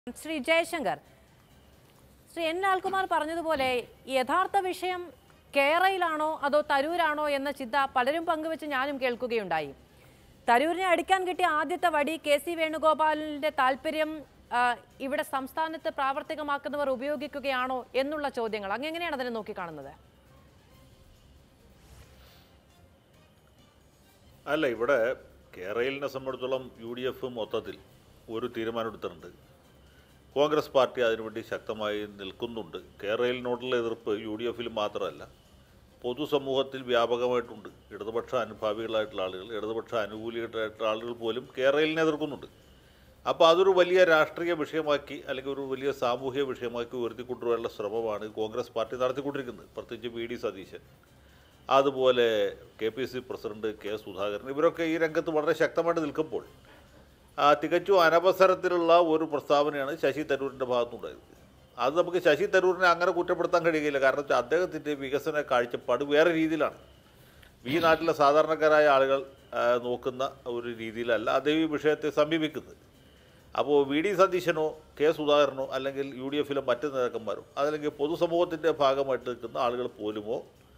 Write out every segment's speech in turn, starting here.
Shri Jayashankar Shri N Lalkumar പറഞ്ഞതുപോലെ യഥാർത്ഥ വിഷയം കേരളയിലാണോ അതോ തരൂരാണോ എന്ന ചിന്ത പലരും പങ്കുവെച്ച് ഞാനും കേൾക്കുകയുണ്ടായി തരൂരിനെ അടിക്കാൻ കിട്ടിയ ആദ്യത്തെ വടി കെ സി വേണുഗോപാലിന്റെ താല്പര്യം ആ, ഇവിടെ സംസ്ഥാനത്ത് പ്രാവർത്തികമാക്കുന്നവർ ഉപയോഗിക്കുകയാണോ എന്നുള്ള ചോദ്യങ്ങൾ അങ്ങ് എങ്ങനെയാണ് അതിനെ നോക്കിക്കാണുന്നത് അല്ല ഇവിടെ കേരളിനെ സംബന്ധിച്ചിടത്തോളം യു ഡി എഫ് മൊത്തത്തിൽ ഒരു തീരുമാനമെടുത്തിട്ടുണ്ട് കോൺഗ്രസ് പാർട്ടി അതിനുവേണ്ടി ശക്തമായി നിൽക്കുന്നുണ്ട് കേരളിനോടുള്ള എതിർപ്പ് യു ഡി എഫിൽ മാത്രമല്ല പൊതുസമൂഹത്തിൽ വ്യാപകമായിട്ടുണ്ട് ഇടതുപക്ഷ അനുഭാവികളായിട്ടുള്ള ആളുകൾ ഇടതുപക്ഷ അനുകൂലികളായിട്ടുള്ള ആളുകൾ പോലും കേരളിനെ എതിർക്കുന്നുണ്ട് അപ്പോൾ അതൊരു വലിയ രാഷ്ട്രീയ വിഷയമാക്കി അല്ലെങ്കിൽ ഒരു വലിയ സാമൂഹിക വിഷയമാക്കി ഉയർത്തിക്കൊണ്ടുവരാനുള്ള ശ്രമമാണ് കോൺഗ്രസ് പാർട്ടി നടത്തിക്കൊണ്ടിരിക്കുന്നത് പ്രത്യേകിച്ച് വി ഡി സതീശൻ അതുപോലെ K P C president K Sudhakaran ഇവരൊക്കെ ഈ രംഗത്ത് വളരെ ശക്തമായിട്ട് നിൽക്കുമ്പോൾ ആ, തികച്ചും അനവസരത്തിലുള്ള ഒരു പ്രസ്താവനയാണ് ശശി തരൂരിൻ്റെ ഭാഗത്തുനിന്നുണ്ടായത് അത് നമുക്ക് ശശി തരൂരിനെ അങ്ങനെ കുറ്റപ്പെടുത്താൻ കഴിയുകയില്ല കാരണം വെച്ചാൽ അദ്ദേഹത്തിൻ്റെ വികസന കാഴ്ചപ്പാട് വേറെ രീതിയിലാണ് ഈ നാട്ടിലെ സാധാരണക്കാരായ ആളുകൾ ആ, നോക്കുന്ന ഒരു രീതിയിലല്ല അദ്ദേഹം ഈ വിഷയത്തെ സമീപിക്കുന്നത് അപ്പോൾ വി ഡി സതീശനോ കെ സുധാകരനോ അല്ലെങ്കിൽ യു ഡി എഫിലെ മറ്റ് നേതാക്കന്മാരോ അതല്ലെങ്കിൽ പൊതുസമൂഹത്തിൻ്റെ ഭാഗമായിട്ട് നിൽക്കുന്ന ആളുകൾ പോലുമോ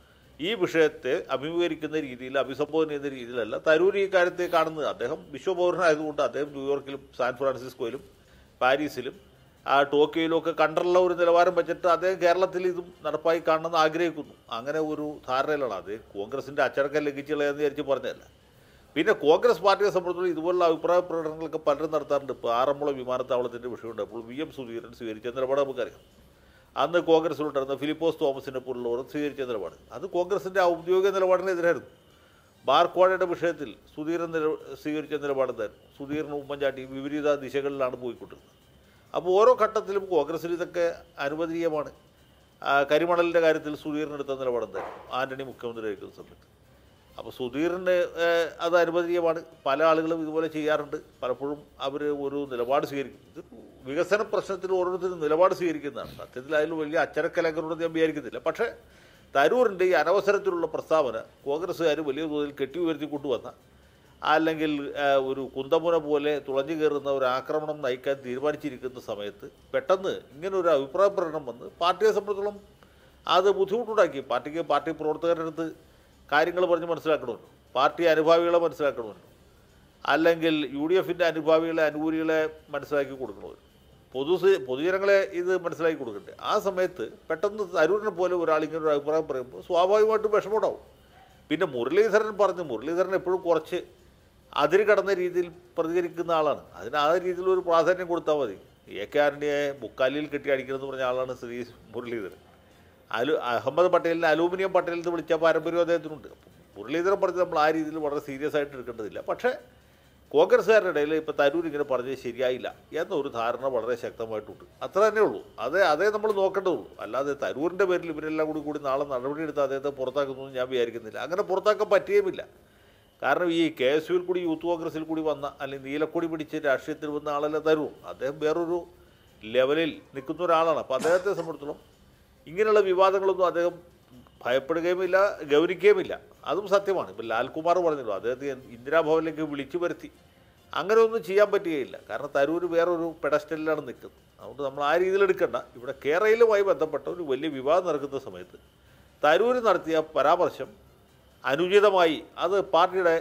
ഈ വിഷയത്തെ അഭിമുഖീകരിക്കുന്ന രീതിയിൽ അഭിസംബോധന ചെയ്യുന്ന രീതിയിലല്ല തരൂർ ഈ കാര്യത്തെ കാണുന്നത് അദ്ദേഹം വിശ്വപൗരനായതുകൊണ്ട് അദ്ദേഹം ന്യൂയോർക്കിലും സാൻ ഫ്രാൻസിസ്കോയിലും പാരീസിലും ആ ടോക്കിയോയിലും ഒക്കെ കണ്ടുള്ള ഒരു നിലവാരം വെച്ചിട്ട് അദ്ദേഹം കേരളത്തിൽ ഇതും നടപ്പായി കാണണമെന്ന് ആഗ്രഹിക്കുന്നു അങ്ങനെ ഒരു ധാരണയിലാണ് അത് കോൺഗ്രസിൻ്റെ അച്ചടക്കം ലംഘിച്ചുകളയെന്ന് വിചാരിച്ച് പറഞ്ഞതല്ല പിന്നെ കോൺഗ്രസ് പാർട്ടിയെ സംബന്ധിച്ചിടത്തോളം ഇതുപോലുള്ള അഭിപ്രായ പ്രകടനങ്ങളൊക്കെ പലരും നടത്താറുണ്ട് ഇപ്പോൾ ആറന്മുള വിമാനത്താവളത്തിൻ്റെ വിഷയമുണ്ട് അപ്പോൾ വി എം സുധീരൻ സ്വീകരിച്ച നിലപാട് നമുക്കറിയാം അന്ന് കോൺഗ്രസിലുണ്ടായിരുന്ന ഫിലിപ്പോസ് തോമസിനെ പോലുള്ളവർ സ്വീകരിച്ച നിലപാട് അത് കോൺഗ്രസിൻ്റെ ഔദ്യോഗിക നിലപാടിനെതിരായിരുന്നു ബാർക്കോഴയുടെ വിഷയത്തിൽ സുധീരൻ നില സ്വീകരിച്ച നിലപാട് എന്തായിരുന്നു സുധീരനും ഉമ്മൻചാണ്ടി വിപരീത ദിശകളിലാണ് പോയിക്കൊണ്ടിരുന്നത് അപ്പോൾ ഓരോ ഘട്ടത്തിലും കോൺഗ്രസിൽ ഇതൊക്കെ അനുവദനീയമാണ് ആ, കരിമണലിൻ്റെ കാര്യത്തിൽ സുധീരൻ എടുത്ത നിലപാട് എന്തായിരുന്നു ആന്റണി മുഖ്യമന്ത്രിയായിരിക്കുന്ന സമയത്ത് അപ്പോൾ സുധീറിന് ഏഹ്, അത് അനുവദനീയമാണ് പല ആളുകളും ഇതുപോലെ ചെയ്യാറുണ്ട് പലപ്പോഴും അവർ ഒരു നിലപാട് സ്വീകരിക്കും ഇത് വികസന പ്രശ്നത്തിൽ ഓരോരുത്തരും നിലപാട് സ്വീകരിക്കുന്നതാണ് സത്യത്തിൽ അതിൽ വലിയ അച്ചടക്കലങ്കരുണ്ടെന്ന് ഞാൻ വിചാരിക്കുന്നില്ല പക്ഷേ തരൂരിൻ്റെ ഈ അനവസരത്തിലുള്ള പ്രസ്താവന കോൺഗ്രസ്സുകാർ വലിയ തോതിൽ കെട്ടി ഉയർത്തി കൊണ്ടുവന്ന അല്ലെങ്കിൽ ഏഹ്, ഒരു കുന്തമുന പോലെ തുളഞ്ഞു കയറുന്ന ഒരു ആക്രമണം നയിക്കാൻ തീരുമാനിച്ചിരിക്കുന്ന സമയത്ത് പെട്ടെന്ന് ഇങ്ങനെ ഒരു അഭിപ്രായ പ്രകടനം വന്ന് പാർട്ടിയെ സംബന്ധിച്ചിടത്തോളം അത് ബുദ്ധിമുട്ടുണ്ടാക്കി പാർട്ടിക്ക് പാർട്ടി പ്രവർത്തകരുടെ അടുത്ത് കാര്യങ്ങൾ പറഞ്ഞ് മനസ്സിലാക്കണമല്ലോ പാർട്ടി അനുഭാവികളെ മനസ്സിലാക്കണമല്ലോ അല്ലെങ്കിൽ യു ഡി എഫിൻ്റെ അനുഭാവികളെ അനുകൂലികളെ മനസ്സിലാക്കി കൊടുക്കണമല്ലോ പൊതു പൊതുജനങ്ങളെ ഇത് മനസ്സിലാക്കി കൊടുക്കണ്ടേ ആ സമയത്ത് പെട്ടെന്ന് തരൂരിനെ പോലെ ഒരാൾ ഇങ്ങനെ ഒരു അഭിപ്രായം പറയുമ്പോൾ സ്വാഭാവികമായിട്ടും വിഷമമുണ്ടാവും പിന്നെ മുരളീധരൻ പറഞ്ഞു മുരളീധരൻ എപ്പോഴും കുറച്ച് അതിര് കടന്ന രീതിയിൽ പ്രതികരിക്കുന്ന ആളാണ് അതിന് ആ രീതിയിൽ ഒരു പ്രാധാന്യം കൊടുത്താൽ മതി എ കെ ആറിനെ മുക്കാലിയിൽ കെട്ടി അടിക്കണമെന്ന് പറഞ്ഞ ആളാണ് ശ്രീ മുരളീധരൻ അലു അഹമ്മദ് പട്ടേലിനെ അലൂമിനിയം പട്ടേലിൽ നിന്ന് വിളിച്ച പാരമ്പര്യം അദ്ദേഹത്തിനുണ്ട് അപ്പം മുരളീധരൻ പറഞ്ഞത് നമ്മൾ ആ രീതിയിൽ വളരെ സീരിയസ് ആയിട്ട് എടുക്കേണ്ടതില്ല പക്ഷേ കോൺഗ്രസ്സുകാരുടെ ഇടയിൽ ഇപ്പോൾ തരൂർ ഇങ്ങനെ പറഞ്ഞത് ശരിയായില്ല എന്നൊരു ധാരണ വളരെ ശക്തമായിട്ടുണ്ട് അത്ര തന്നെ ഉള്ളൂ അതേ അതേ നമ്മൾ നോക്കേണ്ടതുള്ളൂ അല്ലാതെ തരൂരിൻ്റെ പേരിൽ ഇവരെല്ലാം കൂടി കൂടി നാളെ നടപടിയെടുത്ത് അദ്ദേഹത്തെ പുറത്താക്കുന്നു ഞാൻ വിചാരിക്കുന്നില്ല അങ്ങനെ പുറത്താക്കാൻ പറ്റുകയുമില്ല കാരണം ഈ കെ എസ് യുവിൽ കൂടി യൂത്ത് കോൺഗ്രസിൽ കൂടി വന്ന അല്ലെങ്കിൽ നീലക്കൊടി പിടിച്ച് രാഷ്ട്രീയത്തിൽ വന്ന ആളല്ല തരൂർ അദ്ദേഹം വേറൊരു ലെവലിൽ നിൽക്കുന്ന ഒരാളാണ് അപ്പോൾ അദ്ദേഹത്തെ സംബന്ധിച്ചിടത്തോളം ഇങ്ങനെയുള്ള വിവാദങ്ങളൊന്നും അദ്ദേഹം ഭയപ്പെടുകയുമില്ല ഗൗനിക്കുകയുമില്ല അതും സത്യമാണ് ഇപ്പം ലാൽകുമാർ പറഞ്ഞല്ലോ അദ്ദേഹത്തെ ഇന്ദിരാഭവനിലേക്ക് വിളിച്ചു വരുത്തി അങ്ങനെ ഒന്നും ചെയ്യാൻ പറ്റുകയില്ല കാരണം തരൂർ വേറൊരു പെഡസ്റ്റലിലാണ് നിൽക്കുന്നത് അതുകൊണ്ട് നമ്മൾ ആ രീതിയിൽ എടുക്കണ്ട ഇവിടെ കേരളയിലുമായി ബന്ധപ്പെട്ട ഒരു വലിയ വിവാദം നടക്കുന്ന സമയത്ത് തരൂർ നടത്തിയ പരാമർശം അനുചിതമായി അത് പാർട്ടിയുടെ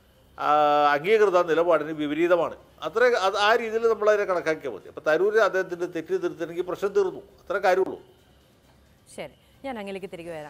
ആ, അംഗീകൃത നിലപാടിന് വിപരീതമാണ് അത്ര അത് ആ രീതിയിൽ നമ്മളതിനെ കണക്കാക്കിയാൽ മതി അപ്പോൾ തരൂർ അദ്ദേഹത്തിൻ്റെ തെറ്റ് തിരുത്തണമെങ്കിൽ പ്രശ്നം തീർന്നു അത്ര കാര്യമുള്ളൂ ശരി ഞാൻ അങ്ങിലേക്ക് തിരികെ വരാം